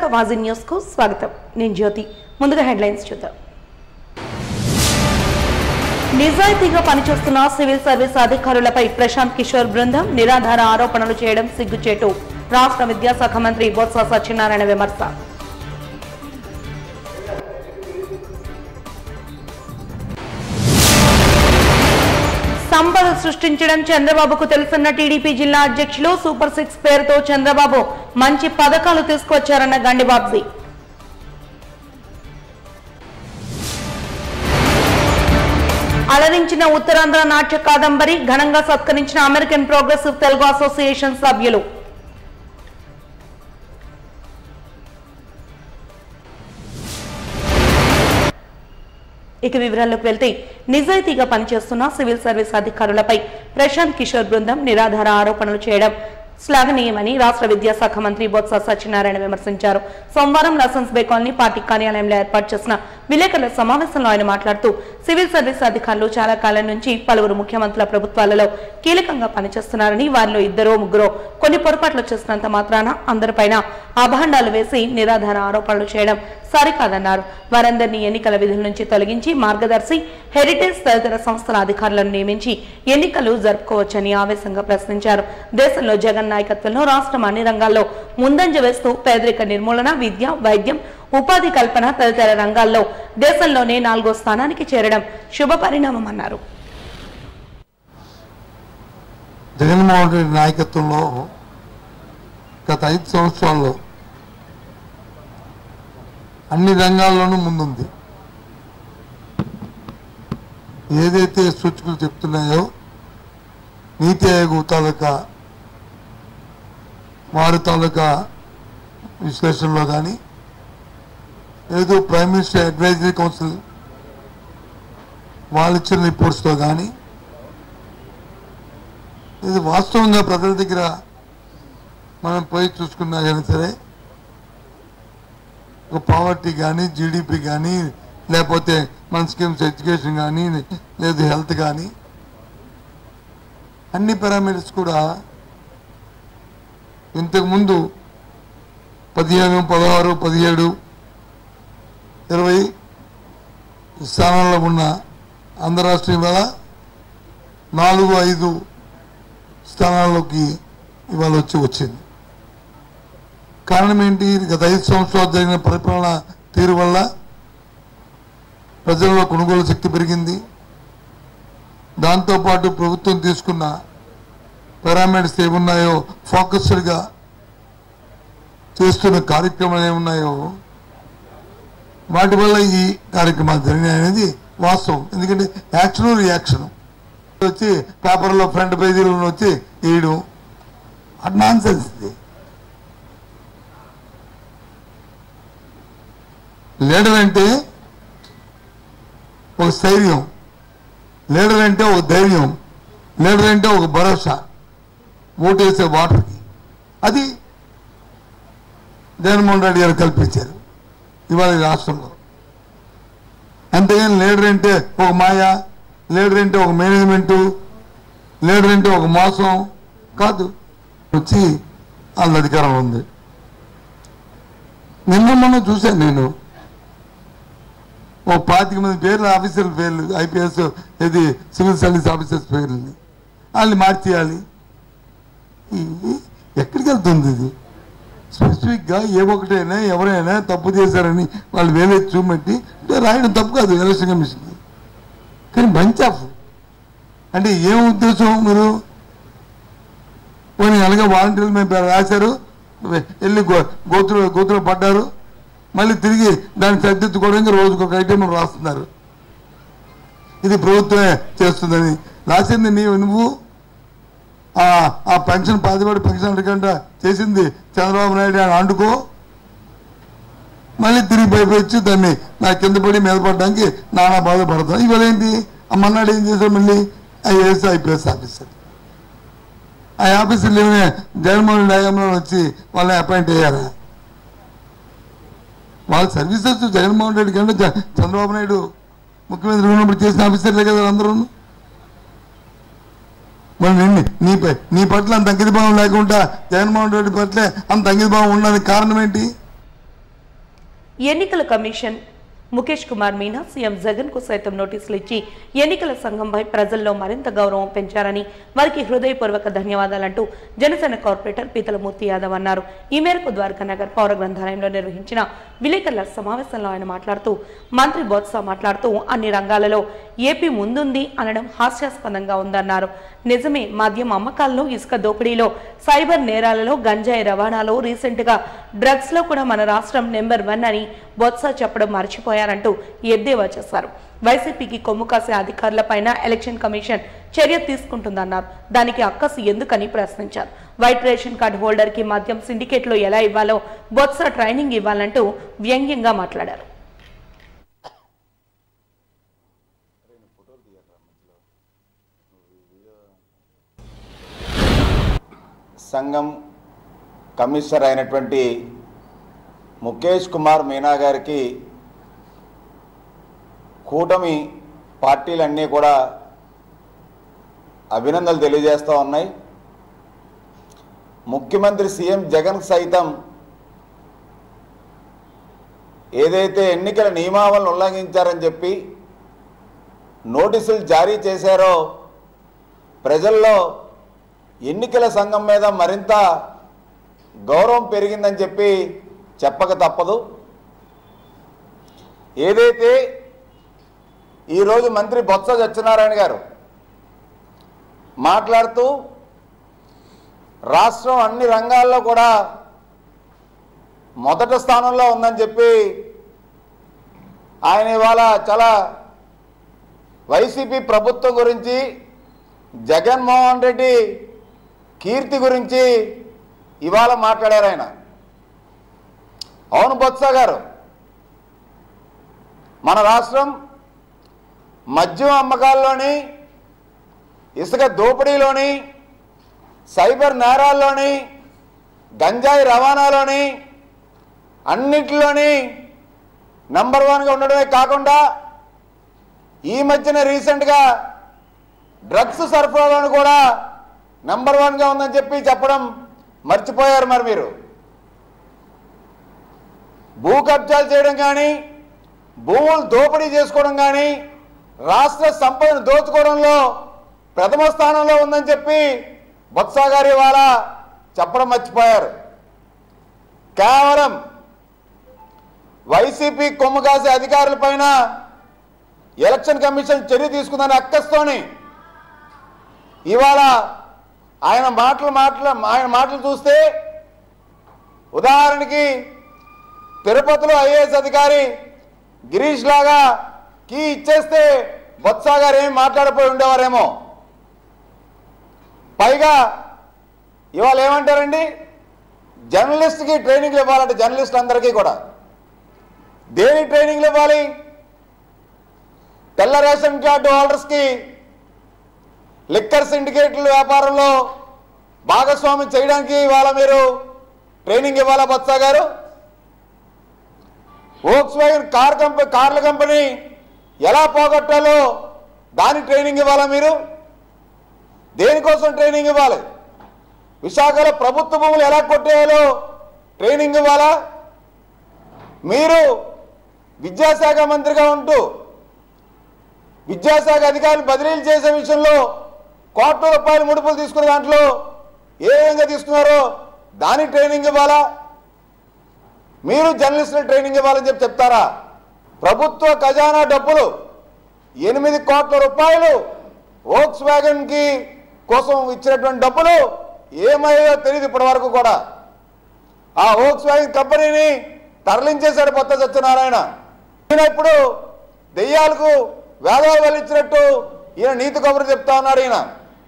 వాజీ news కు స్వాగతం నేను జ్యోతి ముందుగా హెడ్లైన్స్ చూద్దాం నిజాయితీగా పనిచేస్తున్న సివిల్ సర్వీస్ అధికారులపై ప్రశాంత్ కిషోర్ బృందం నిరాధార ఆరోపణలు చేయడం సిగ్గుచేటు రాష్ట్ర విద్యాశాఖ మంత్రి బొత్స సత్యనారాయణ విమర్శ సంపద సృష్టించడం చంద్రబాబుకు తెలుసున్న టీడీపీ జిల్లా అధ్యక్షులు సూపర్ సిక్స్ పేరుతో చంద్రబాబు మంచి పథకాలు తీసుకొచ్చారన్న గండిబాబ్జీ అలరించిన ఉత్తరాంధ్ర నాట్య కాదంబరి ఘనంగా సత్కరించిన అమెరికన్ ప్రోగ్రెసివ్ తెలుగు అసోసియేషన్ సభ్యులు ఇక వివరాల్లోకి వెళ్తే నిజాయితీగా పనిచేస్తున్న సివిల్ సర్వీస్ అధికారులపై ప్రశాంత్ కిషోర్ బృందం నిరాధార ఆరోపణలు చేయడం శ్లాఘనీయమని రాష్ట్ర విద్యాశాఖ మంత్రి బొత్స సత్యనారాయణ విమర్శించారు సోమవారం లసన్స్ బే కాలనీ పార్టీ కార్యాలయంలో ఏర్పాటు చేసిన విలేకరుల సమావేశంలో ఆయన మాట్లాడుతూ సివిల్ సర్వీస్ అధికారులు చాలా కాలం నుంచి పలువురు ముఖ్యమంత్రుల ప్రభుత్వాలలో కీలకంగా పనిచేస్తున్నారని వారిలో ఇద్దరో ముగ్గురో కొన్ని పొరపాట్లు చేసినంత మాత్రాన అందరిపైన అభాండాలు వేసి నిరాధార ఆరోపణలు చేయడం సరికాదన్నారు వారందరినీ ఎన్నికల విధుల నుంచి తొలగించి మార్గదర్శి హెరిటేజ్ తదితర సంస్థల అధికారులను నియమించి ఎన్నికలు జరుపుకోవచ్చని ఆవేశంగా ప్రశ్నించారు దేశంలో జగన్ నాయకత్వంలో రాష్ట్రం అన్ని రంగాల్లో ముందంజ వేస్తూ పేదరిక నిర్మూలన విద్య వైద్యం ఉపాధి కల్పన తదితర రంగాల్లో దేశంలోనే నాలుగో స్థానానికి చేరడం శుభ పరిణామమన్నారు జగన్మోహన్ రెడ్డి నాయకత్వంలో గత ఐదు సంవత్సరాల్లో అన్ని రంగాల్లోనూ ముందుంది ఏదైతే సూచకులు చెప్తున్నాయో నీతి ఆయోగ్ తాలూకా వారి తాలూకా విశ్లేషణలో కానీ ఏదో ప్రైమ్ మినిస్టర్ అడ్వైజరీ కౌన్సిల్ వాళ్ళు ఇచ్చిన రిపోర్ట్స్లో కానీ ఇది వాస్తవంగా ప్రజల దగ్గర మనం పోయి చూసుకున్నా కానీ సరే ఒక పావర్టీ కానీ జీడిపి కానీ లేకపోతే మన స్కీమ్స్ ఎడ్యుకేషన్ కానీ లేదు హెల్త్ కానీ అన్ని పారామీటర్స్ కూడా ఇంతకుముందు పదిహేను పదహారు పదిహేడు ఇరవై స్థానాల్లో ఉన్న ఆంధ్ర రాష్ట్రం ఇవాళ నాలుగు ఐదు స్థానాల్లోకి ఇవాళ వచ్చి వచ్చింది కారణం ఏంటి గత ఐదు సంవత్సరాలు జరిగిన పరిపాలన తీరు వల్ల ప్రజల్లో కొనుగోలు శక్తి పెరిగింది దాంతోపాటు ప్రభుత్వం తీసుకున్న పారామీటర్స్ ఏమున్నాయో ఫోకస్డ్గా చేస్తున్న కార్యక్రమాలు ఏమున్నాయో వాటి వల్ల ఈ కార్యక్రమాలు జరిగినాయి అనేది వాస్తవం ఎందుకంటే యాక్షన్ రియాక్షన్ వచ్చి పేపర్లో ఫ్రంట్ పేజీలో వచ్చి వేయడం అది నాన్ సెన్స్ ఇది లీడర్ అంటే ఒక స్థైర్యం లీడర్ అంటే ఒక ధైర్యం లీడర్ అంటే ఒక భరోసా ఓటేసే వాటర్కి అది జగన్మోహన్ రెడ్డి గారు కల్పించారు ఇవాళ ఈ రాష్ట్రంలో అంతేగాని లీడర్ అంటే ఒక మాయ లీడర్ అంటే ఒక మేనేజ్మెంటు లీడర్ అంటే ఒక మోసం కాదు వచ్చి వాళ్ళ అధికారం ఉంది నిన్న మొన్న చూశాను నేను ఓ పాతిక మంది పేర్లు ఆఫీసర్ల పేర్లు ఐపీఎస్ ఇది సివిల్ సర్వీస్ ఆఫీసర్స్ పేర్లని వాళ్ళని మార్చేయాలి ఈ- ఎక్కడికి వెళ్తుంది ఇది స్పెసిఫిక్గా ఏ ఒకటైనా ఎవరైనా తప్పు చేశారని వాళ్ళు వేలే చూపెట్టి అంటే రాయడం తప్పు కాదు ఎలక్షన్ కమిషన్కి కానీ బంచ్ ఆఫ్ అంటే ఏం ఉద్దేశం మీరు పోనీ అలాగే వాలంటీర్లు మేము రాశారు వెళ్ళి గో గోతులు గోతులు పడ్డారు మళ్ళీ తిరిగి దాన్ని సరిదిద్దుకోవడానికి రోజుకు ఒక ఐటెం రాస్తున్నారు ఇది ప్రభుత్వమే చేస్తుందని రాసింది నీవు నువ్వు ఆ ఆ పెన్షన్ పాతిపడి పెన్షన్ కంట చేసింది చంద్రబాబు నాయుడు అని అండుకో మళ్ళీ తిరిగి పైపు వచ్చి దాన్ని నా కింద పడి మీద పడడానికి నానా బాధపడతాం ఇవాళ ఏంటి ఆ మన్నాడు ఏం చేశారు మళ్ళీ ఐఏఎస్ ఐపీఎస్ ఆఫీసర్ ఆ ఆఫీసర్లు ఏమైనా జగన్మోహన్ రెడ్డి హయాంలో వచ్చి వాళ్ళని అపాయింట్ అయ్యారా వాళ్ళ సర్వీసెస్ జగన్మోహన్ రెడ్డి కంటే జ- చంద్రబాబు నాయుడు ముఖ్యమంత్రి ఉన్నప్పుడు చేసిన ఆఫీసర్లే కదా అందరూ మరి నిన్ను నీపై నీ పట్ల అంత అంకిత భావం లేకుండా జగన్మోహన్ రెడ్డి పట్ల అంత అంకిత భావం ఉండడానికి కారణం ఏంటి ఎన్నికల కమిషన్ ముఖేష్ కుమార్ మీనా సీఎం జగన్ కు సైతం నోటీసులు ఇచ్చి ఎన్నికల సంఘంపై ప్రజల్లో మరింత గౌరవం పెంచారని వారికి హృదయపూర్వక ధన్యవాదాలంటూ జనసేన కార్పొరేటర్ పీతలమూర్తి యాదవ్ అన్నారు ఈ మేరకు ద్వారకా నగర్ పౌర గ్రంథాలయంలో నిర్వహించిన విలేకరుల సమావేశంలో ఆయన మాట్లాడుతూ మంత్రి బొత్స మాట్లాడుతూ అన్ని రంగాలలో ఏపీ ముందుంది అనడం హాస్యాస్పదంగా ఉందన్నారు నిజమే మద్యం అమ్మకాల్లో ఇసుక దోపిడీలో సైబర్ నేరాలలో గంజాయి రవాణాలో రీసెంట్ గా డ్రగ్స్ లో కూడా మన రాష్ట్రం నెంబర్ వన్ అని బొత్స చెప్పడం మర్చిపోయారంటూ ఎద్దేవా చేశారు వైసీపీకి కొమ్ము కాసే అధికారులపైన ఎలక్షన్ కమిషన్ చర్య తీసుకుంటుందన్నారు దానికి అక్కసు ఎందుకని ప్రశ్నించారు వైట్ రేషన్ కార్డు హోల్డర్ కి మద్యం సిండికేట్ లో ఎలా ఇవ్వాలో బొత్స ట్రైనింగ్ ఇవ్వాలంటూ వ్యంగ్యంగా మాట్లాడారు సంఘం కమిషనర్ అయినటువంటి ముఖేష్ కుమార్ మీనా గారికి కూటమి పార్టీలన్నీ కూడా అభినందనలు తెలియజేస్తూ ఉన్నాయి ముఖ్యమంత్రి సీఎం జగన్ సైతం ఏదైతే ఎన్నికల నియమావళిని ఉల్లంఘించారని చెప్పి నోటీసులు జారీ చేశారో ప్రజల్లో ఎన్నికల సంఘం మీద మరింత గౌరవం పెరిగిందని చెప్పి చెప్పక తప్పదు ఏదైతే ఈరోజు మంత్రి బొత్స సత్యనారాయణ గారు మాట్లాడుతూ రాష్ట్రం అన్ని రంగాల్లో కూడా మొదటి స్థానంలో ఉందని చెప్పి ఆయన ఇవాళ చాలా వైసీపీ ప్రభుత్వం గురించి జగన్మోహన్ రెడ్డి కీర్తి గురించి ఇవాళ మాట్లాడారు ఆయన అవును బొత్స గారు మన రాష్ట్రం మద్యం అమ్మకాల్లోని ఇసుక దోపిడీలోని సైబర్ నేరాల్లోని గంజాయి రవాణాలోని అన్నిటిలోని నంబర్ వన్గా ఉండడమే కాకుండా ఈ మధ్యన రీసెంట్గా డ్రగ్స్ సరఫరాలను కూడా నెంబర్ వన్గా ఉందని చెప్పి చెప్పడం మర్చిపోయారు మరి మీరు భూ కబ్జాలు చేయడం కానీ భూములు దోపిడీ చేసుకోవడం కానీ రాష్ట్ర సంపదను దోచుకోవడంలో ప్రథమ స్థానంలో ఉందని చెప్పి బొత్స గారి ఇవాళ చెప్పడం మర్చిపోయారు కేవలం వైసీపీ కొమ్ము కాసే అధికారులపైన ఎలక్షన్ కమిషన్ చర్య తీసుకుందని అక్కస్తోని ఇవాళ ఆయన మాటలు మాటలు ఆయన మాటలు చూస్తే ఉదాహరణకి తిరుపతిలో ఐఏఎస్ అధికారి గిరీష్ లాగా కీ ఇచ్చేస్తే బొత్స గారు ఏం మాట్లాడిపోయి ఉండేవారేమో పైగా ఇవాళ ఏమంటారండి జర్నలిస్ట్కి ట్రైనింగ్లు ఇవ్వాలంటే జర్నలిస్ట్ అందరికీ కూడా దేని ట్రైనింగ్లు ఇవ్వాలి తెల్ల రేషన్ కార్డు హోల్డర్స్కి లిక్కర్ సిండికేట్ల వ్యాపారంలో భాగస్వామ్యం చేయడానికి ఇవాళ మీరు ట్రైనింగ్ ఇవ్వాలా బత్సా గారు వోక్స్ వ్యాగన్ కార్ కంపెనీ కార్ల కంపెనీ ఎలా పోగొట్టాలో దాని ట్రైనింగ్ ఇవ్వాలా మీరు దేనికోసం ట్రైనింగ్ ఇవ్వాలి విశాఖలో ప్రభుత్వ భూములు ఎలా కొట్టేయాలో ట్రైనింగ్ ఇవ్వాలా మీరు విద్యాశాఖ మంత్రిగా ఉంటూ విద్యాశాఖ అధికారులు బదిలీలు చేసే విషయంలో కోట్ల రూపాయలు ముడుపులు తీసుకున్న దాంట్లో ఏ విధంగా తీసుకున్నారో దానికి ట్రైనింగ్ ఇవ్వాలా మీరు జర్నలిస్టులు ట్రైనింగ్ ఇవ్వాలని చెప్పి చెప్తారా ప్రభుత్వ ఖజానా డబ్బులు ఎనిమిది కోట్ల రూపాయలు వోక్స్ వ్యాగన్కి కోసం ఇచ్చినటువంటి డబ్బులు ఏమయ్యో తెలియదు ఇప్పటి వరకు కూడా ఆ వోక్స్ వ్యాగన్ కంపెనీని తరలించేశాడు కొత్త సత్యనారాయణ ఈయన ఇప్పుడు దెయ్యాలకు వేదాలు వెళ్ళించినట్టు ఈయన నీతి కబురు చెప్తా ఉన్నాడు ఈయన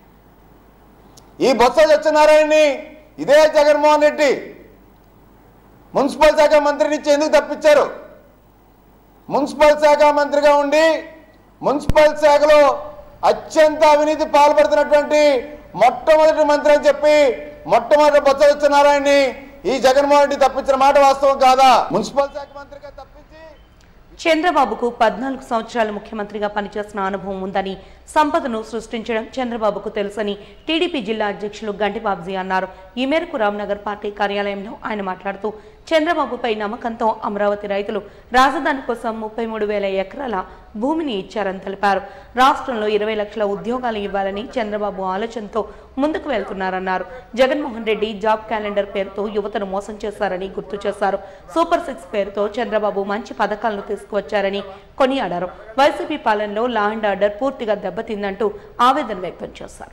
ఈ బొత్స సత్యనారాయణని ఇదే జగన్మోహన్ రెడ్డి మున్సిపల్ శాఖ మంత్రి నుంచి ఎందుకు తప్పించారు మున్సిపల్ శాఖ మంత్రిగా ఉండి మున్సిపల్ శాఖలో అత్యంత అవినీతి పాల్పడుతున్నటువంటి మొట్టమొదటి మంత్రి అని చెప్పి మొట్టమొదటి బొత్స సత్యనారాయణని ఈ జగన్మోహన్ రెడ్డి తప్పించిన మాట వాస్తవం కాదా మున్సిపల్ శాఖ మంత్రిగా తప్పించి చంద్రబాబుకు పద్నాలుగు సంవత్సరాలు ముఖ్యమంత్రిగా పనిచేసిన అనుభవం ఉందని సంపదను సృష్టించడం చంద్రబాబుకు తెలుసని టీడీపీ జిల్లా అధ్యక్షులు గంటి బాబ్జీ అన్నారు ఈ మేరకు రామ్నగర్ పార్టీ కార్యాలయంలో ఆయన మాట్లాడుతూ చంద్రబాబుపై నమ్మకంతో అమరావతి రైతులు రాజధాని కోసం ముప్పై మూడు వేల ఎకరాల భూమిని ఇచ్చారని తెలిపారు రాష్ట్రంలో ఇరవై లక్షల ఉద్యోగాలు ఇవ్వాలని చంద్రబాబు ఆలోచనతో ముందుకు వెళ్తున్నారన్నారు జగన్మోహన్ రెడ్డి జాబ్ క్యాలెండర్ పేరుతో యువతను మోసం చేశారని గుర్తు చేశారు సూపర్ సిక్స్ పేరుతో చంద్రబాబు మంచి పథకాలను తీసుకువచ్చారని కొనియాడారు వైసీపీ పాలనలో లా అండ్ ఆర్డర్ పూర్తిగా దెబ్బతిందంటూ ఆవేదన వ్యక్తం చేశారు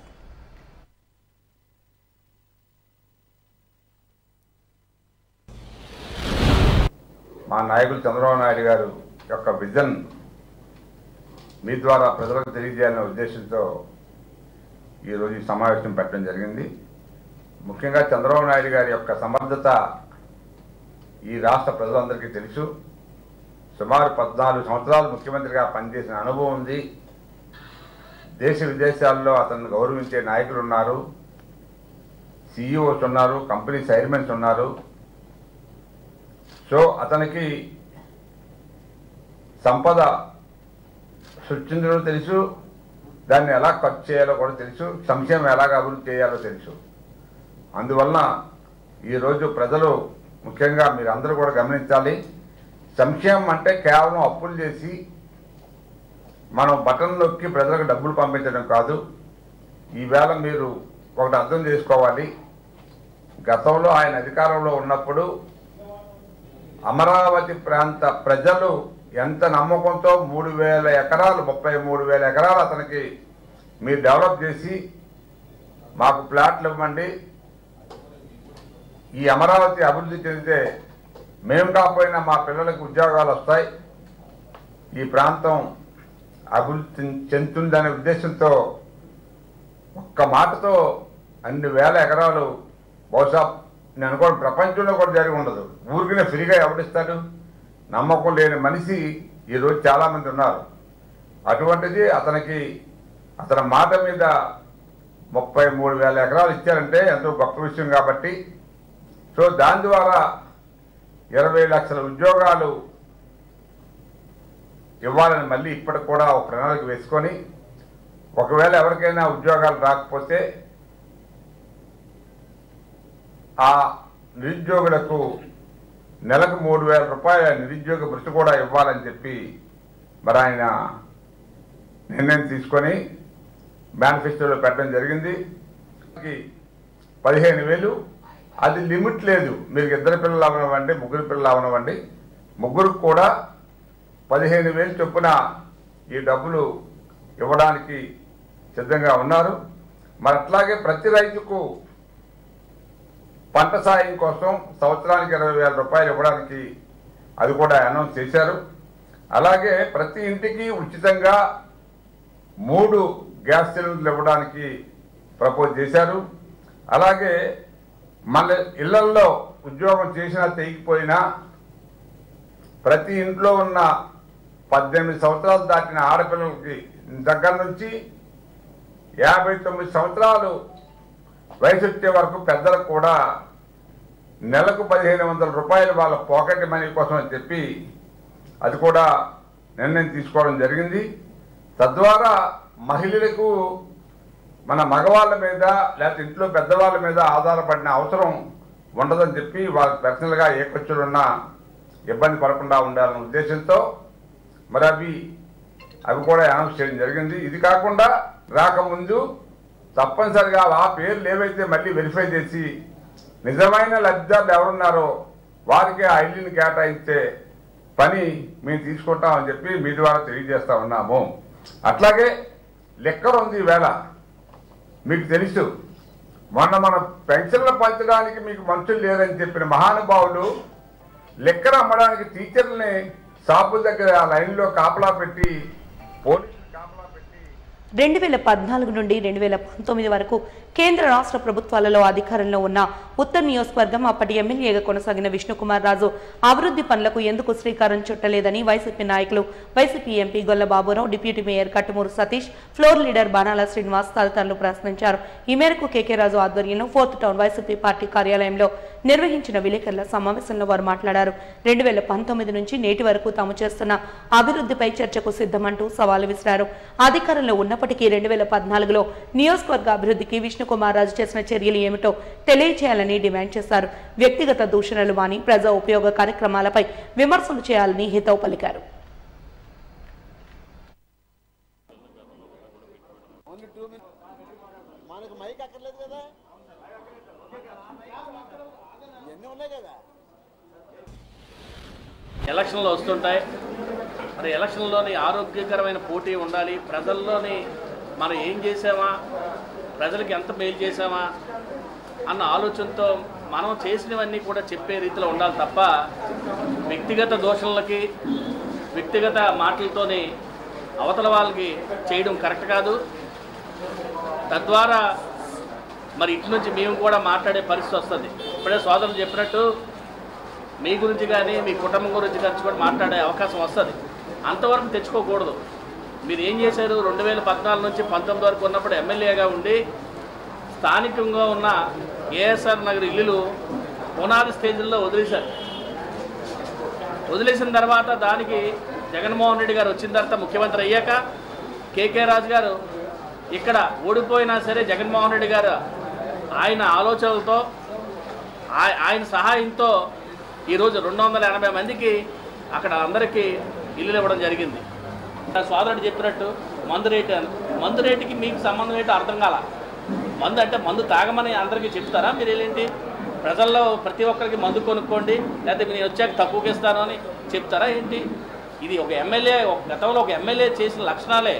మా నాయకులు చంద్రబాబు నాయుడు గారు యొక్క విజన్ మీ ద్వారా ప్రజలకు తెలియజేయాలనే ఉద్దేశంతో ఈరోజు ఈ సమావేశం పెట్టడం జరిగింది ముఖ్యంగా చంద్రబాబు నాయుడు గారి యొక్క సమర్థత ఈ రాష్ట్ర ప్రజలందరికీ తెలుసు సుమారు పద్నాలుగు సంవత్సరాలు ముఖ్యమంత్రిగా పనిచేసిన అనుభవం ఉంది దేశ విదేశాల్లో అతన్ని గౌరవించే నాయకులు ఉన్నారు సీఈఓస్ ఉన్నారు కంపెనీ చైర్మన్స్ ఉన్నారు సో అతనికి సంపద సృష్టించడం తెలుసు దాన్ని ఎలా ఖర్చు చేయాలో కూడా తెలుసు సంక్షేమం ఎలాగ అభివృద్ధి చేయాలో తెలుసు అందువలన ఈరోజు ప్రజలు ముఖ్యంగా మీరు అందరూ కూడా గమనించాలి సంక్షేమం అంటే కేవలం అప్పులు చేసి మనం బటన్ నొక్కి ప్రజలకు డబ్బులు పంపించడం కాదు ఈవేళ మీరు ఒకటి అర్థం చేసుకోవాలి గతంలో ఆయన అధికారంలో ఉన్నప్పుడు అమరావతి ప్రాంత ప్రజలు ఎంత నమ్మకంతో మూడు వేల ఎకరాలు ముప్పై మూడు వేల ఎకరాలు అతనికి మీరు డెవలప్ చేసి మాకు ప్లాట్లు ఇవ్వండి ఈ అమరావతి అభివృద్ధి చెందితే మేము కాకపోయినా మా పిల్లలకు ఉద్యోగాలు వస్తాయి ఈ ప్రాంతం అభివృద్ధి చెందుతుందనే ఉద్దేశంతో ఒక్క మాటతో అన్ని వేల ఎకరాలు బహుశా నేను అనుకోవడం ప్రపంచంలో కూడా జరిగి ఉండదు ఊరికినే ఫ్రీగా ఎవడిస్తాడు నమ్మకం లేని మనిషి ఈరోజు చాలామంది ఉన్నారు అటువంటిది అతనికి అతని మాట మీద ముప్పై మూడు వేల ఎకరాలు ఇచ్చారంటే ఎంతో గొప్ప విషయం కాబట్టి సో దాని ద్వారా ఇరవై లక్షల ఉద్యోగాలు ఇవ్వాలని మళ్ళీ ఇప్పటికి కూడా ఒక ప్రణాళిక వేసుకొని ఒకవేళ ఎవరికైనా ఉద్యోగాలు రాకపోతే ఆ నిరుద్యోగులకు నెలకు మూడు వేల రూపాయల నిరుద్యోగ భృతి కూడా ఇవ్వాలని చెప్పి మరి ఆయన నిర్ణయం తీసుకొని మేనిఫెస్టోలో పెట్టడం జరిగింది పదిహేను వేలు అది లిమిట్ లేదు మీరు ఇద్దరు పిల్లలు అవనివ్వండి ముగ్గురు పిల్లలు అవనివ్వండి ముగ్గురికి కూడా పదిహేను వేలు చొప్పున ఈ డబ్బులు ఇవ్వడానికి సిద్ధంగా ఉన్నారు మరి అట్లాగే ప్రతి రైతుకు పంట సాయం కోసం సంవత్సరానికి ఇరవై వేల రూపాయలు ఇవ్వడానికి అది కూడా అనౌన్స్ చేశారు అలాగే ప్రతి ఇంటికి ఉచితంగా మూడు గ్యాస్ సిలిండర్లు ఇవ్వడానికి ప్రపోజ్ చేశారు అలాగే మన ఇళ్లల్లో ఉద్యోగం చేసినా తెగిపోయినా ప్రతి ఇంట్లో ఉన్న పద్దెనిమిది సంవత్సరాలు దాటిన ఆడపిల్లలకి దగ్గర నుంచి యాభై తొమ్మిది సంవత్సరాలు వయసు వచ్చే వరకు పెద్దలకు కూడా నెలకు పదిహేను వందల రూపాయలు వాళ్ళ పాకెట్ మనీ కోసం అని చెప్పి అది కూడా నిర్ణయం తీసుకోవడం జరిగింది తద్వారా మహిళలకు మన మగవాళ్ళ మీద లేకపోతే ఇంట్లో పెద్దవాళ్ళ మీద ఆధారపడిన అవసరం ఉండదని చెప్పి వాళ్ళకి పర్సనల్గా ఏ ఖర్చులున్నా ఇబ్బంది పడకుండా ఉండాలనే ఉద్దేశంతో మరి అవి అవి కూడా అనౌన్స్ చేయడం జరిగింది ఇది కాకుండా రాకముందు తప్పనిసరిగా ఆ పేర్లు ఏవైతే మళ్ళీ వెరిఫై చేసి నిజమైన లబ్ధిదారులు ఎవరున్నారో వారికి ఆ ఇల్లుని కేటాయించే పని మేము తీసుకుంటామని చెప్పి మీ ద్వారా తెలియజేస్తా ఉన్నాము అట్లాగే లెక్కర్ ఉంది ఈవేళ మీకు తెలుసు మొన్న మన పెన్షన్లు పంచడానికి మీకు మనుషులు లేదని చెప్పిన మహానుభావులు లెక్కర అమ్మడానికి టీచర్లని షాపుల దగ్గర ఆ లైన్లో కాపలా పెట్టి పోలీసులు కాపలా పెట్టి రెండు వేల పద్నాలుగు నుండి రెండు వేల పంతొమ్మిది వరకు కేంద్ర రాష్ట్ర ప్రభుత్వాలలో అధికారంలో ఉన్న ఉత్తర్ నియోజకవర్గం అప్పటి ఎమ్మెల్యేగా కొనసాగిన విష్ణుకుమార్ రాజు అభివృద్ధి పనులకు ఎందుకు శ్రీకారం చుట్టలేదని వైసీపీ నాయకులు YCP MP Golla Baburao deputy mayor Kattumuru Satish floor leader Banala Srinivas తదితరులు ప్రశ్నించారు ఈ మేరకు కేకే రాజు ఆధ్వర్యంలో ఫోర్త్ టౌన్ వైసీపీ పార్టీ కార్యాలయంలో నిర్వహించిన విలేకరుల సమావేశంలో వారు మాట్లాడారు రెండు వేల పంతొమ్మిది నుంచి నేటి వరకు తాము చేస్తున్న అభివృద్ధిపై చర్చకు సిద్ధమంటూ సవాలు విసిరారు అధికారంలో ఉన్నప్పటికీ రెండు వేల పద్నాలుగులో నియోజకవర్గ అభివృద్ధికి విష్ణుకుమార్ రాజు చేసిన చర్యలు ఏమిటో తెలియచేయాలని చేయాలని డిమాండ్ చేశారు వ్యక్తిగత దూషణలు మాని ప్రజా ఉపయోగ కార్యక్రమాలపై విమర్శలు చేయాలని హితవు పలికారు మనకు మైక్ అక్కర్లేదు కదా ఇవన్నీ ఉన్నాయి కదా ఎలక్షన్లు వస్తుంటాయి మరి ఎలక్షన్లోని ఆరోగ్యకరమైన పోటీ ఉండాలి ప్రజల్లోని మనం ఏం చేసామా ప్రజలకు ఎంత మేలు చేసామా అన్న ఆలోచనతో మనం చేసినవన్నీ కూడా చెప్పే రీతిలో ఉండాలి తప్ప వ్యక్తిగత దోషణలకి వ్యక్తిగత మాటలతోని అవతల వాళ్ళకి చేయడం కరెక్ట్ కాదు తద్వారా మరి ఇటు నుంచి మేము కూడా మాట్లాడే పరిస్థితి వస్తుంది ఇప్పుడే సోదరులు చెప్పినట్టు మీ గురించి కానీ మీ కుటుంబం గురించి కానీ కూడా మాట్లాడే అవకాశం వస్తుంది అంతవరకు తెచ్చుకోకూడదు మీరు ఏం చేశారు రెండు వేల పద్నాలుగు నుంచి పంతొమ్మిది వరకు ఉన్నప్పుడు ఎమ్మెల్యేగా ఉండి స్థానికంగా ఉన్న ఏఎస్ఆర్ నగర్ ఇల్లులు పునాది స్టేజ్లో వదిలేశారు వదిలేసిన తర్వాత దానికి జగన్మోహన్ రెడ్డి గారు వచ్చిన తర్వాత ముఖ్యమంత్రి అయ్యాక కేకే రాజు గారు ఇక్కడ ఓడిపోయినా సరే జగన్మోహన్ రెడ్డి గారు ఆయన ఆలోచనలతో ఆయ- ఆయన సహాయంతో ఈరోజు రెండు వందల ఎనభై మందికి అక్కడ అందరికీ ఇల్లులు ఇవ్వడం జరిగింది సోదరుడు చెప్పినట్టు మందు రేటు అని మందు రేటుకి మీకు సంబంధం ఏంటో అర్థం కాల మందు అంటే మందు తాగమని అందరికీ చెప్తారా మీరు ఏంటి ప్రజల్లో ప్రతి ఒక్కరికి మందు కొనుక్కోండి లేకపోతే నేను వచ్చాక తక్కువకి ఇస్తాను అని చెప్తారా ఏంటి ఇది ఒక ఎమ్మెల్యే ఒక గతంలో ఒక ఎమ్మెల్యే చేసిన లక్షణాలే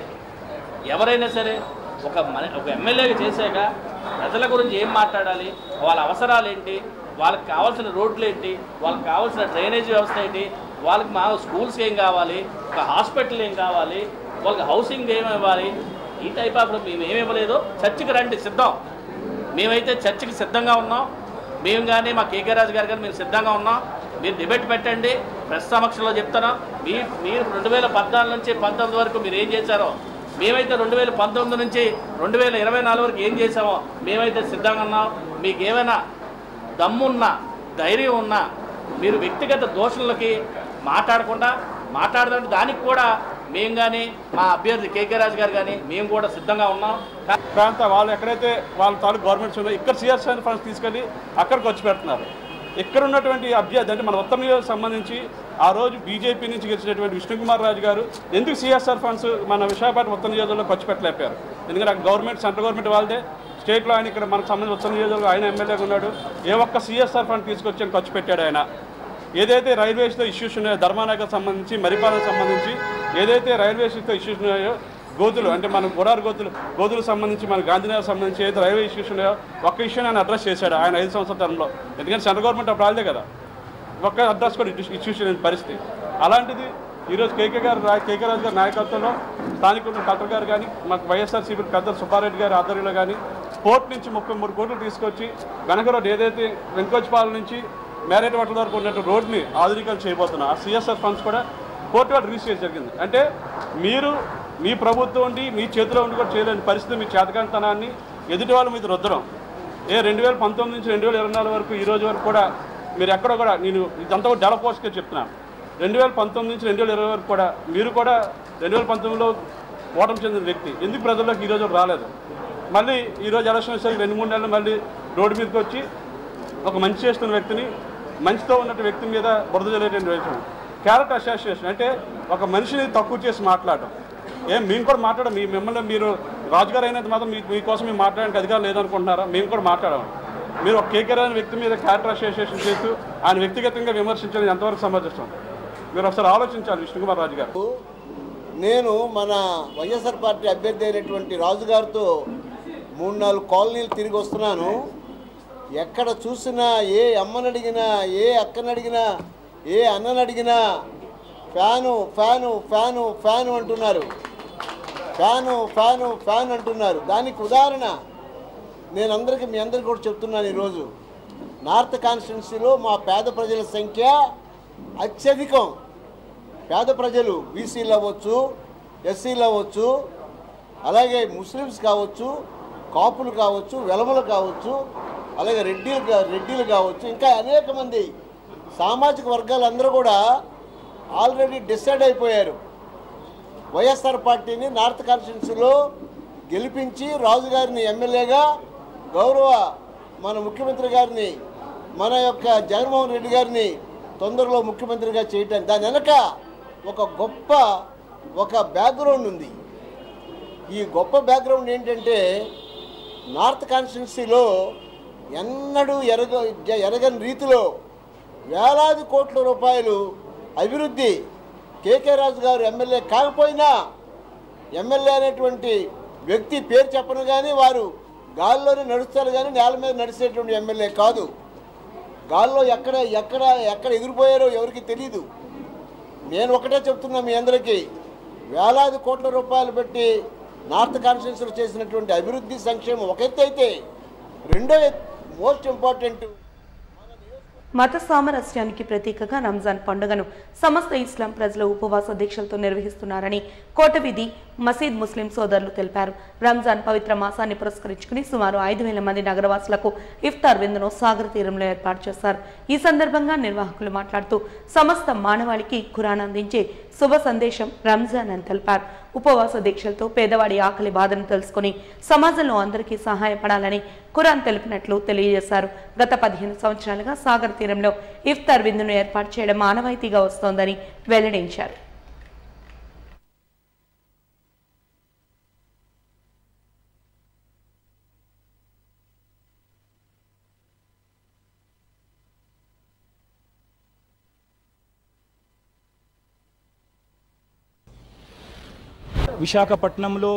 ఎవరైనా సరే ఒక మన ఒక ఎమ్మెల్యేగా చేశాక ప్రజల గురించి ఏం మాట్లాడాలి వాళ్ళ అవసరాలు ఏంటి వాళ్ళకి కావాల్సిన రోడ్లు ఏంటి వాళ్ళకి కావాల్సిన డ్రైనేజ్ వ్యవస్థ ఏంటి వాళ్ళకి మా స్కూల్స్ ఏం కావాలి ఒక హాస్పిటల్ ఏం కావాలి వాళ్ళకి హౌసింగ్ ఏమి ఇవ్వాలి ఈ టైప్ ఆఫ్ మేము ఏమి ఇవ్వలేదు చర్చికి రండి సిద్ధం మేమైతే చర్చికి సిద్ధంగా ఉన్నాం మేము కానీ మా కేకే రాజు గారు కానీ మేము సిద్ధంగా ఉన్నాం మీరు డిబేట్ పెట్టండి ప్రెస్ సమక్షంలో చెప్తున్నాం మీ మీరు రెండు వేల పద్నాలుగు నుంచి పంతొమ్మిది వరకు మీరు ఏం చేశారో మేమైతే రెండు వేల పంతొమ్మిది నుంచి రెండు వేల ఇరవై నాలుగు వరకు ఏం చేసామో మేమైతే సిద్ధంగా ఉన్నాం మీకు ఏమైనా దమ్మున్నా ధైర్యం ఉన్నా మీరు వ్యక్తిగత దోషులకి మాట్లాడకుండా మాట్లాడదంటే దానికి కూడా మేము కానీ మా అభ్యర్థి కేకే రాజు గారు కానీ మేము కూడా సిద్ధంగా ఉన్నాం కా- ప్రాంత వాళ్ళు ఎక్కడైతే వాళ్ళ తాలూకు గవర్నమెంట్స్ ఉన్నాయో ఇక్కడ సిఆర్సీ ఫండ్స్ తీసుకెళ్ళి అక్కడికి వచ్చి పెడుతున్నారు ఇక్కడ ఉన్నటువంటి అభ్యర్థి అంటే మన ఉత్తమ నియోజకవర్గం సంబంధించి ఆ రోజు బీజేపీ నుంచి గెలిచినటువంటి విష్ణుకుమార్ రాజు గారు ఎందుకు సిఎస్ఆర్ ఫండ్స్ మన విశాఖపట్నం ఉత్తర నియోజకవర్గంలో ఖర్చు పెట్టలేపారు ఎందుకంటే అక్కడ గవర్నమెంట్ సెంట్రల్ గవర్నమెంట్ వాళ్ళదే స్టేట్లో ఆయన ఇక్కడ మనకు సంబంధించి ఉత్తర నియోజకవర్గం ఆయన ఎమ్మెల్యేగా ఉన్నాడు ఏ ఒక్క సిఎస్ఆర్ ఫండ్ తీసుకొచ్చి ఆయన ఖర్చు పెట్టాడు ఆయన ఏదైతే రైల్వేస్లో ఇష్యూస్ ఉన్నాయో ధర్మానగర్ సంబంధించి మరిపాలకు సంబంధించి ఏదైతే రైల్వేస్తో ఇష్యూస్ ఉన్నాయో గోతులు అంటే మనం గుడారు గోతులు గోతులకు సంబంధించి మన గాంధీనగర్ సంబంధించి ఏదైతే రైల్వే ఇష్యూస్ ఉన్నాయో ఒక్క ఇష్యూ ఆయన అడ్రస్ చేశాడు ఆయన ఐదు సంవత్సరాల టర్మ్లో ఎందుకంటే సెంట్రల్ గవర్నమెంట్ అప్పుడు వాళ్ళదే కదా ఒక్క అడ్రస్ కూడా ఇష్యూస్ లేని పరిస్థితి అలాంటిది ఈరోజు కేకే గారు రా- కేకే రాజు గారి నాయకత్వంలో స్థానికులు కలెక్టర్ గారు కానీ మాకు వైఎస్ఆర్సీపీ పెద్ద సుబ్బారెడ్డి గారి ఆధ్వర్యంలో కానీ పోర్ట్ నుంచి ముప్పై మూడు కోట్లు తీసుకొచ్చి వెనక రోడ్ ఏదైతే వెంకోచిపాలెం నుంచి మ్యారేట్ వాటర్ వరకు ఉన్నట్టు రోడ్ని ఆధునీకరణ చేయబోతున్నాం ఆ సిఎస్ఆర్ ఫండ్స్ కూడా కోర్టు వాళ్ళు రిలీజ్ చేసి జరిగింది అంటే మీరు మీ ప్రభుత్వం ఉండి మీ చేతిలో ఉండి కూడా చేయలేని పరిస్థితి మీ చేతకాంతనాన్ని ఎదుటి వాళ్ళ మీద రుద్దడం ఏ రెండు వేల పంతొమ్మిది నుంచి రెండు వేల ఇరవై నాలుగు వరకు ఈ రోజు వరకు కూడా మీరు ఎక్కడ కూడా నేను ఇదంతా కూడా డెవలప్ పోస్ట్గా చెప్తున్నాను రెండు వేల పంతొమ్మిది నుంచి రెండు వేల ఇరవై వరకు కూడా మీరు కూడా రెండు వేల పంతొమ్మిదిలో ఓటమి చెందిన వ్యక్తి ఎందుకు ప్రజల్లోకి ఈ రోజు వరకు రాలేదు మళ్ళీ ఈ రోజు ఎలక్షన్ వచ్చేసరికి రెండు మూడు నెలలు మళ్ళీ రోడ్డు మీదకి వచ్చి ఒక మంచి చేస్తున్న వ్యక్తిని మంచితో ఉన్నట్టు వ్యక్తి మీద బురద జల్లేటువంటి వ్యక్తి క్యారెట్ అసోసియేషన్ అంటే ఒక మనిషిని తక్కువ చేసి మాట్లాడటం ఏం మేము కూడా మాట్లాడం మీ మిమ్మల్ని మీరు రాజుగారు అయినంత మాత్రం మీ మీకోసం మేము మాట్లాడడానికి అధికారం లేదనుకుంటున్నారా మేము కూడా మాట్లాడాము మీరు ఒక కేకే అనే వ్యక్తి మీద క్యారెక్టర్ అసోసియేషన్ చేస్తూ ఆయన వ్యక్తిగతంగా విమర్శించడం ఎంతవరకు సమంజసం మీరు ఒకసారి ఆలోచించాలి విష్ణుకుమార్ రాజు గారు నేను మన వైఎస్ఆర్ పార్టీ అభ్యర్థి అయినటువంటి రాజు గారితో మూడు నాలుగు కాలనీలు తిరిగి వస్తున్నాను ఎక్కడ చూసినా ఏ అమ్మని అడిగినా ఏ అక్కని అడిగినా ఏ అన్నని అడిగినా ఫ్యాను ఫ్యాను ఫ్యాను ఫ్యాను అంటున్నారు ఫ్యాను ఫ్యాను ఫ్యాన్ అంటున్నారు దానికి ఉదాహరణ నేను అందరికీ మీ అందరికీ కూడా చెప్తున్నాను ఈరోజు నార్త్ కాన్స్టిట్యున్సీలో మా పేద ప్రజల సంఖ్య అత్యధికం పేద ప్రజలు బీసీలు అవ్వచ్చు ఎస్సీలు అవ్వచ్చు అలాగే ముస్లిమ్స్ కావచ్చు కాపులు కావచ్చు వెలమలు కావచ్చు అలాగే రెడ్డిలు కా- రెడ్డిలు కావచ్చు ఇంకా అనేక మంది సామాజిక వర్గాలందరూ కూడా ఆల్రెడీ డిసైడ్ అయిపోయారు వైఎస్ఆర్ పార్టీని నార్త్ కాన్స్టిట్యున్సీలో గెలిపించి రాజుగారిని ఎమ్మెల్యేగా గౌరవ మన ముఖ్యమంత్రి గారిని మన యొక్క జగన్మోహన్ రెడ్డి గారిని తొందరలో ముఖ్యమంత్రిగా చేయటానికి దాని వెనక ఒక గొప్ప ఒక బ్యాక్గ్రౌండ్ ఉంది ఈ గొప్ప బ్యాక్గ్రౌండ్ ఏంటంటే నార్త్ కాన్స్టిట్యున్సీలో ఎన్నడూ ఎరగ ఎరగని రీతిలో వేలాది కోట్ల రూపాయలు అభివృద్ధి కేకే రాజు గారు ఎమ్మెల్యే కాకపోయినా ఎమ్మెల్యే అనేటువంటి వ్యక్తి పేరు చెప్పను కానీ వారు గాల్లోనే నడుస్తారు కానీ నేల మీద నడిచేటువంటి ఎమ్మెల్యే కాదు గాల్లో ఎక్కడ ఎక్కడ ఎక్కడ ఎగిరిపోయారో ఎవరికి తెలియదు నేను ఒకటే చెప్తున్నా మీ అందరికీ వేలాది కోట్ల రూపాయలు పెట్టి నార్త్ కాన్స్టిట్యూన్సీలో చేసినటువంటి అభివృద్ధి సంక్షేమం ఒక ఎత్తు అయితే రెండో మోస్ట్ ఇంపార్టెంట్ మత సామరస్యానికి ప్రతీకగా రంజాన్ పండుగను సమస్త ఇస్లాం ప్రజలు ఉపవాస దీక్షలతో నిర్వహిస్తున్నారని కోటవిధి మసీద్ ముస్లిం సోదరులు తెలిపారు రంజాన్ పవిత్ర మాసాన్ని పురస్కరించుకుని సుమారు ఐదు వేల మంది నగరవాసులకు ఇఫ్తార్ విందును సాగర్ తీరంలో ఏర్పాటు చేశారు ఈ సందర్భంగా నిర్వాహకులు మాట్లాడుతూ సమస్త మానవాళికి ఖురాన్ అందించే శుభ సందేశం రంజాన్ అని తెలిపారు ఉపవాస దీక్షలతో పేదవాడి ఆకలి బాధను తెలుసుకుని సమాజంలో అందరికీ సహాయపడాలని ఖురాన్ తెలిపినట్లు తెలియజేశారు గత పదిహేను సంవత్సరాలుగా సాగర్ తీరంలో ఇఫ్తార్ విందును ఏర్పాటు చేయడం ఆనవాయితీగా వస్తోందని వెల్లడించారు విశాఖపట్నంలో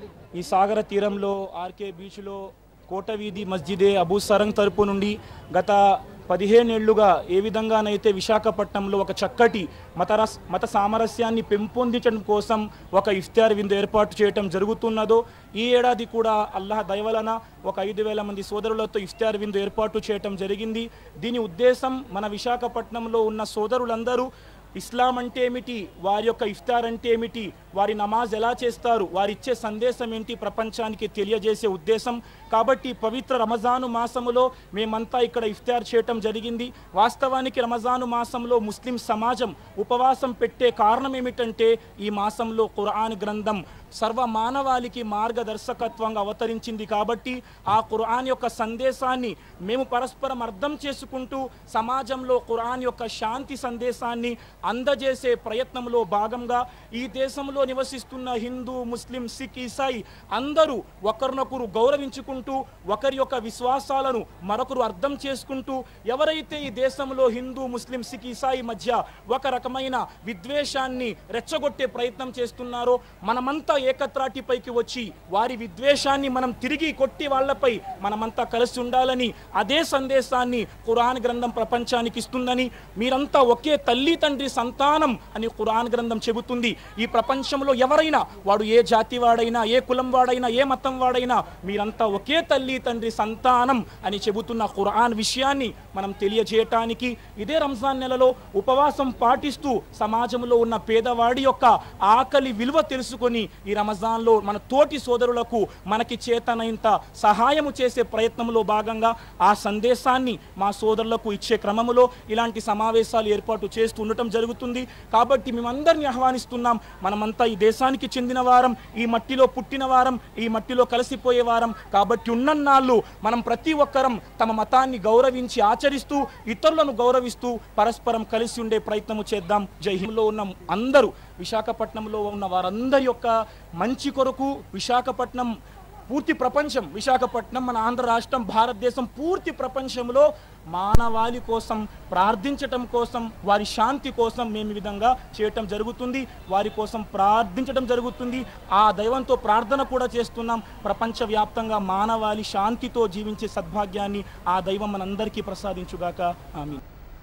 ఈ సాగర తీరంలో ఆర్కే బీచ్లో కోటవీధి మస్జిదే అబూ సరంగ్ తరపు నుండి గత పదిహేనేళ్లుగా ఏ విధంగానైతే విశాఖపట్నంలో ఒక చక్కటి మత రస్ మత సామరస్యాన్ని పెంపొందించడం కోసం ఒక ఇఫ్తార్ విందు ఏర్పాటు చేయటం జరుగుతున్నదో ఈ ఏడాది కూడా అల్లాహ్ దయవలన ఒక ఐదు వేల మంది సోదరులతో ఇఫ్తార్ విందు ఏర్పాటు చేయటం జరిగింది దీని ఉద్దేశం మన విశాఖపట్నంలో ఉన్న సోదరులందరూ ఇస్లాం అంటే ఏమిటి వారి యొక్క ఇఫ్తార్ అంటే ఏమిటి వారి నమాజ్ ఎలా చేస్తారు వారిచ్చే సందేశం ఏంటి ప్రపంచానికి తెలియజేసే ఉద్దేశం కాబట్టి పవిత్ర రమజాను మాసములో మేమంతా ఇక్కడ ఇఫ్తార్ చేయటం జరిగింది వాస్తవానికి రమజాను మాసంలో ముస్లిం సమాజం ఉపవాసం పెట్టే కారణం ఏమిటంటే ఈ మాసంలో ఖురాన్ గ్రంథం సర్వ మానవాళికి మార్గదర్శకత్వంగా అవతరించింది కాబట్టి ఆ ఖురాన్ యొక్క సందేశాన్ని మేము పరస్పరం అర్థం చేసుకుంటూ సమాజంలో ఖురాన్ యొక్క శాంతి సందేశాన్ని అందజేసే ప్రయత్నంలో భాగంగా ఈ దేశంలో నివసిస్తున్న హిందూ ముస్లిం సిక్ ఈసాయి అందరూ ఒకరినొకరు గౌరవించుకుంటూ ఒకరి యొక్క విశ్వాసాలను మరొకరు అర్థం చేసుకుంటూ ఎవరైతే ఈ దేశంలో హిందూ ముస్లిం సిక్ ఈసాయి మధ్య ఒక రకమైన విద్వేషాన్ని రెచ్చగొట్టే ప్రయత్నం చేస్తున్నారో మనమంతా ఏకత్రాటిపైకి వచ్చి వారి విద్వేషాన్ని మనం తిరిగి కొట్టి వాళ్ళపై మనమంతా కలిసి ఉండాలని అదే సందేశాన్ని ఖురాన్ గ్రంథం ప్రపంచానికి ఇస్తుందని మీరంతా ఒకే తల్లి తండ్రి సంతానం అని ఖురాన్ గ్రంథం చెబుతుంది ఈ ప్రపంచంలో ఎవరైనా వాడు ఏ జాతి వాడైనా ఏ కులం వాడైనా ఏ మతం వాడైనా మీరంతా ఒకే తల్లి తండ్రి సంతానం అని చెబుతున్న ఖురాన్ విషయాన్ని మనం తెలియజేయటానికి ఇదే రంజాన్ నెలలో ఉపవాసం పాటిస్తూ సమాజంలో ఉన్న పేదవాడి యొక్క ఆకలి విలువ తెలుసుకొని ఈ రమజాన్లో మన తోటి సోదరులకు మనకి చేతనైంత సహాయము చేసే ప్రయత్నంలో భాగంగా ఆ సందేశాన్ని మా సోదరులకు ఇచ్చే క్రమంలో ఇలాంటి సమావేశాలు ఏర్పాటు చేస్తూ ఉండటం జరుగుతుంది కాబట్టి మేమందరినీ ఆహ్వానిస్తున్నాం మనమంతా ఈ దేశానికి చెందిన వారం ఈ మట్టిలో పుట్టిన వారం ఈ మట్టిలో కలిసిపోయే వారం కాబట్టి ఉన్నన్నాళ్ళు మనం ప్రతి ఒక్కరం తమ మతాన్ని గౌరవించి ఆచరిస్తూ ఇతరులను గౌరవిస్తూ పరస్పరం కలిసి ఉండే ప్రయత్నము చేద్దాం జై హింద్లో ఉన్న అందరూ విశాఖపట్నంలో ఉన్న వారందరి యొక్క మంచి కొరకు విశాఖపట్నం పూర్తి ప్రపంచం విశాఖపట్నం మన ఆంధ్ర రాష్ట్రం భారతదేశం పూర్తి ప్రపంచంలో మానవాళి కోసం ప్రార్థించటం కోసం వారి శాంతి కోసం మేము ఈ విధంగా చేయటం జరుగుతుంది వారి కోసం ప్రార్థించటం జరుగుతుంది ఆ దైవంతో ప్రార్థన కూడా చేస్తున్నాం ప్రపంచవ్యాప్తంగా మానవాళి శాంతితో జీవించే సద్భాగ్యాన్ని ఆ దైవం మనందరికీ ప్రసాదించుగాక ఆమె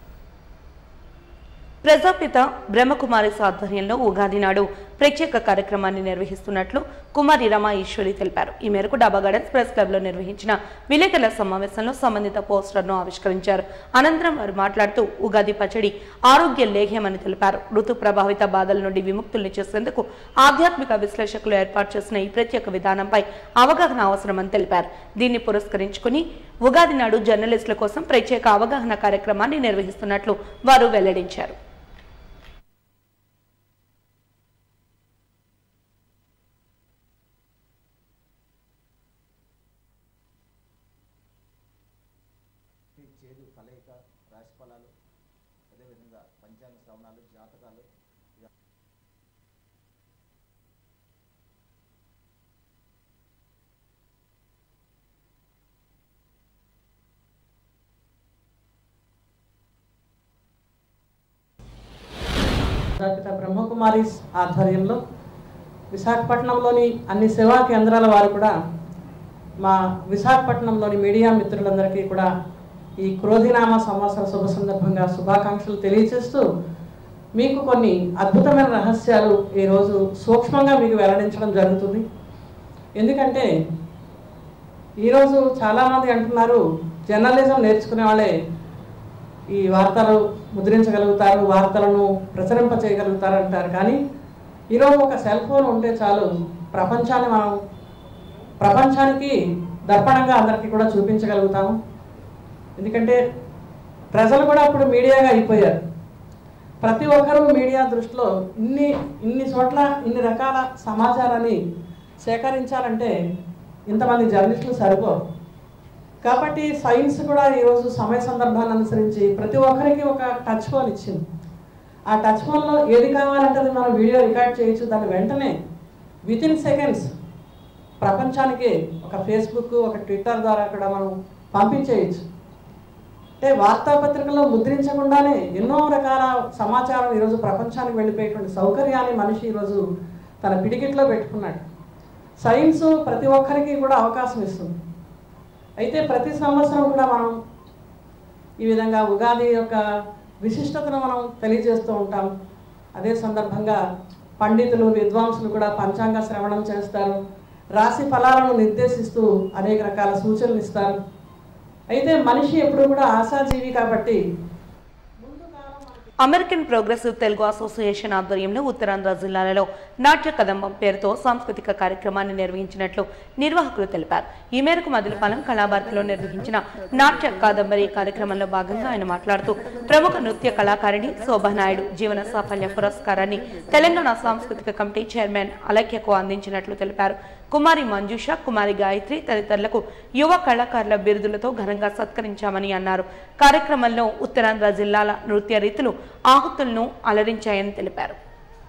ప్రజాపిత బ్రహ్మకుమారి ఆధ్వర్యంలో ఉగాది నాడు ప్రత్యేక కార్యక్రమాన్ని నిర్వహిస్తున్నట్లు కుమారి రమా ఈశ్వరి తెలిపారు ఈ మేరకు డాబా గార్డెన్స్ ప్రెస్ క్లబ్ లో నిర్వహించిన విలేకరుల సమావేశంలో సంబంధిత పోస్టర్ను ఆవిష్కరించారు అనంతరం వారు మాట్లాడుతూ ఉగాది పచ్చడి ఆరోగ్య లేహ్యమని తెలిపారు ఋతు ప్రభావిత బాధల నుండి విముక్తుల్ని చేసేందుకు ఆధ్యాత్మిక విశ్లేషకులు ఏర్పాటు చేసిన ఈ ప్రత్యేక విధానంపై అవగాహన అవసరమని తెలిపారు దీన్ని పురస్కరించుకుని ఉగాది నాడు జర్నలిస్టుల కోసం ప్రత్యేక అవగాహన కార్యక్రమాన్ని నిర్వహిస్తున్నట్లు వారు వెల్లడించారు చేదు కలయిక రాశి ఫలాలు అదేవిధంగా పంచాంగ శ్రవణాలు జాతకాలు ఇవ- డాక్టర్ బ్రహ్మకుమారీస్ ఆధ్వర్యంలో విశాఖపట్నంలోని అన్ని సేవా కేంద్రాల వారు కూడా మా విశాఖపట్నంలోని మీడియా మిత్రులందరికీ కూడా ఈ క్రోధినామ సంవత్సర శుభ సందర్భంగా శుభాకాంక్షలు తెలియజేస్తూ మీకు కొన్ని అద్భుతమైన రహస్యాలు ఈరోజు సూక్ష్మంగా మీకు వెల్లడించడం జరుగుతుంది ఎందుకంటే ఈరోజు చాలామంది అంటున్నారు జర్నలిజం నేర్చుకునే వాళ్ళే ఈ వార్తలు ముద్రించగలుగుతారు వార్తలను ప్రచురింప చేయగలుగుతారు అంటారు కానీ ఈరోజు ఒక సెల్ ఫోన్ ఉంటే చాలు ప్రపంచాన్ని మనం ప్రపంచానికి దర్పణంగా అందరికీ కూడా చూపించగలుగుతాము ఎందుకంటే ప్రజలు కూడా అప్పుడు మీడియాగా అయిపోయారు ప్రతి ఒక్కరూ మీడియా దృష్టిలో ఇన్ని ఇన్ని చోట్ల ఇన్ని రకాల సమాచారాన్ని సేకరించాలంటే ఇంతమంది జర్నలిస్టులు సరిపోరు కాబట్టి సైన్స్ కూడా ఈరోజు సమయ సందర్భాన్ని అనుసరించి ప్రతి ఒక్కరికి ఒక టచ్ ఫోన్ ఇచ్చింది ఆ టచ్ ఫోన్లో ఏది కావాలంటే అది మనం వీడియో రికార్డ్ చేయొచ్చు దాన్ని వెంటనే విత్ ఇన్ సెకండ్స్ ప్రపంచానికి ఒక ఫేస్బుక్ ఒక ట్విట్టర్ ద్వారా కూడా మనం పంపించేయచ్చు అంటే వార్తాపత్రికల్లో ముద్రించకుండానే ఎన్నో రకాల సమాచారం ఈరోజు ప్రపంచానికి వెళ్ళిపోయేటువంటి సౌకర్యాన్ని మనిషి ఈరోజు తన పిడికిట్లో పెట్టుకున్నాడు సైన్స్ ప్రతి ఒక్కరికి కూడా అవకాశం ఇస్తుంది అయితే ప్రతి సంవత్సరం కూడా మనం ఈ విధంగా ఉగాది యొక్క విశిష్టతను మనం తెలియజేస్తూ ఉంటాం అదే సందర్భంగా పండితులు విద్వాంసులు కూడా పంచాంగ శ్రవణం చేస్తారు రాశి ఫలాలను నిర్దేశిస్తూ అనేక రకాల సూచనలు ఇస్తారు అయితే మనిషి ఎప్పుడు కూడా ఆశాజీవి కాబట్టి అమెరికన్ ప్రోగ్రెసివ్ తెలుగు అసోసియేషన్ ఆధ్వర్యంలో ఉత్తరాంధ్ర జిల్లాలలో నాట్య కదంబం పేరుతో సాంస్కృతిక కార్యక్రమాన్ని నిర్వహించినట్లు నిర్వాహకులు తెలిపారు ఈ మేరకు మదిలపాలెం కళాభారతిలో నిర్వహించిన నాట్య కాదంబరి కార్యక్రమంలో భాగంగా ఆయన మాట్లాడుతూ ప్రముఖ నృత్య కళాకారిణి శోభానాయుడు జీవన సాఫల్య పురస్కారాన్ని తెలంగాణ సాంస్కృతిక కమిటీ చైర్మన్ అలఖ్యకు అందించినట్లు తెలిపారు కుమారి మంజుష కుమారి గాయత్రి తదితరులకు యువ కళాకారుల బిరుదులతో ఘనంగా సత్కరించామని అన్నారు కార్యక్రమంలో ఉత్తరాంధ్ర జిల్లాల నృత్య రీతులు ఆహుతులను అలరించాయని తెలిపారు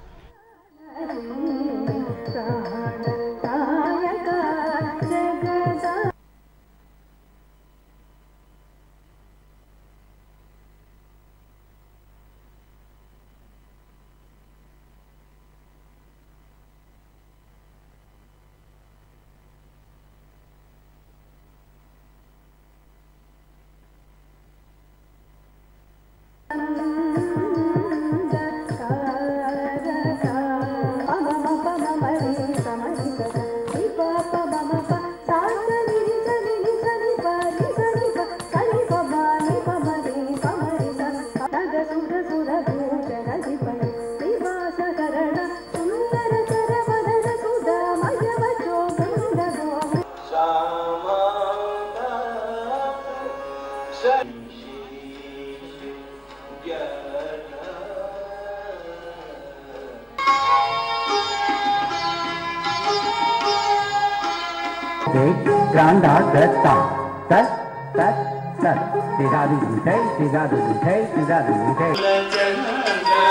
Granda Detta. That, that, that. Tirado de rei, tirado de rei, tirado de rei.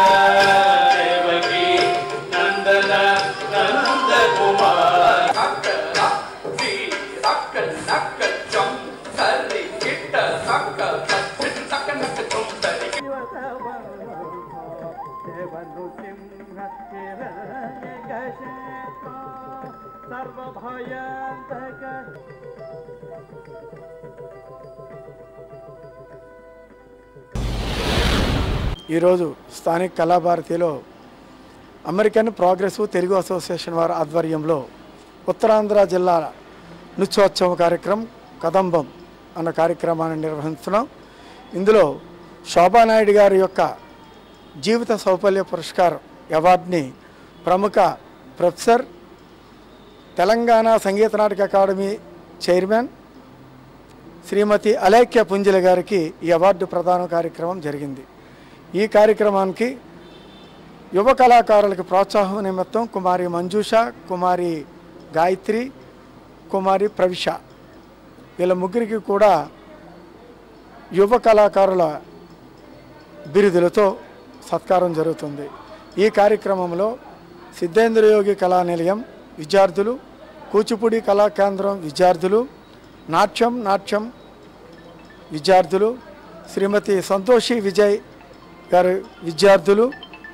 ఈరోజు స్థానిక కళాభారతిలో అమెరికన్ ప్రోగ్రెసివ్ తెలుగు అసోసియేషన్ వారి ఆధ్వర్యంలో ఉత్తరాంధ్ర జిల్లా నృత్యోత్సవ కార్యక్రమం కదంబం అన్న కార్యక్రమాన్ని నిర్వహిస్తున్నాం ఇందులో శోభానాయుడు గారి యొక్క జీవిత సౌపల్య పురస్కారం అవార్డుని ప్రముఖ ప్రొఫెసర్ తెలంగాణ సంగీత నాటక అకాడమీ చైర్మన్ శ్రీమతి అలేఖ్య పుంజల గారికి ఈ అవార్డు ప్రదాన కార్యక్రమం జరిగింది ఈ కార్యక్రమానికి యువ కళాకారులకు ప్రోత్సాహం నిమిత్తం కుమారి మంజుష కుమారి గాయత్రి కుమారి ప్రవిష వీళ్ళ ముగ్గురికి కూడా యువ కళాకారుల బిరుదులతో సత్కారం జరుగుతుంది ఈ కార్యక్రమంలో సిద్ధేంద్రయోగి కళా నిలయం విద్యార్థులు కూచిపూడి కళా కేంద్రం విద్యార్థులు నాట్యం నాట్యం విద్యార్థులు శ్రీమతి సంతోషి విజయ్ గారి విద్యార్థులు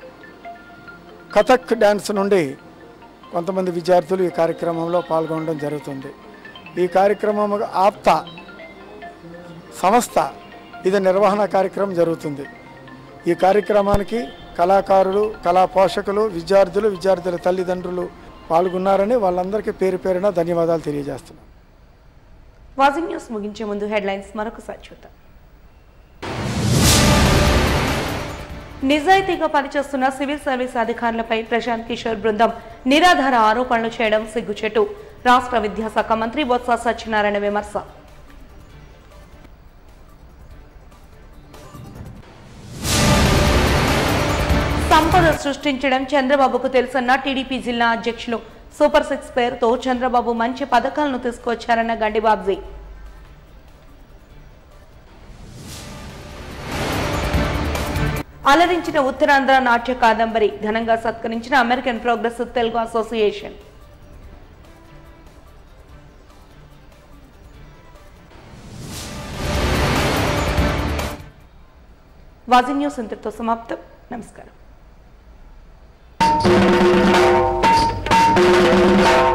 కథక్ డ్యాన్స్ నుండి కొంతమంది విద్యార్థులు ఈ కార్యక్రమంలో పాల్గొనడం జరుగుతుంది ఈ కార్యక్రమం ఆప్త సంస్థ ఇది నిర్వహణ కార్యక్రమం జరుగుతుంది ఈ కార్యక్రమానికి కళాకారులు కళా పోషకులు విద్యార్థులు విద్యార్థుల తల్లిదండ్రులు పాల్గొన్నారని వాళ్ళందరికీ పేరు పేరున ధన్యవాదాలు తెలియజేస్తున్నాను వాజింగ్ న్యూస్ ముగించే ముందు హెడ్లైన్స్ మరొకసారి చూద్దాం నిజాయితీగా పనిచేస్తున్న సివిల్ సర్వీస్ అధికారులపై ప్రశాంత్ కిషోర్ బృందం నిరాధార ఆరోపణలు చేయడం సిగ్గుచెట్టు రాష్ట్ర విద్యాశాఖ మంత్రి బొత్స సత్యనారాయణ విమర్శ సంపద సృష్టించడం చంద్రబాబుకు తెలుసన్న టీడీపీ జిల్లా అధ్యక్షులు సూపర్ సిక్స్ పేరుతో చంద్రబాబు మంచి పథకాలను తీసుకొచ్చారన్న గండిబాబ్జీ అలరించిన ఉత్తరాంధ్ర నాట్య కాదంబరి ఘనంగా సత్కరించిన అమెరికన్ ప్రోగ్రెస్ తెలుగు అసోసియేషన్ వాజి న్యూస్ ఇంతటితో సమాప్తం నమస్కారం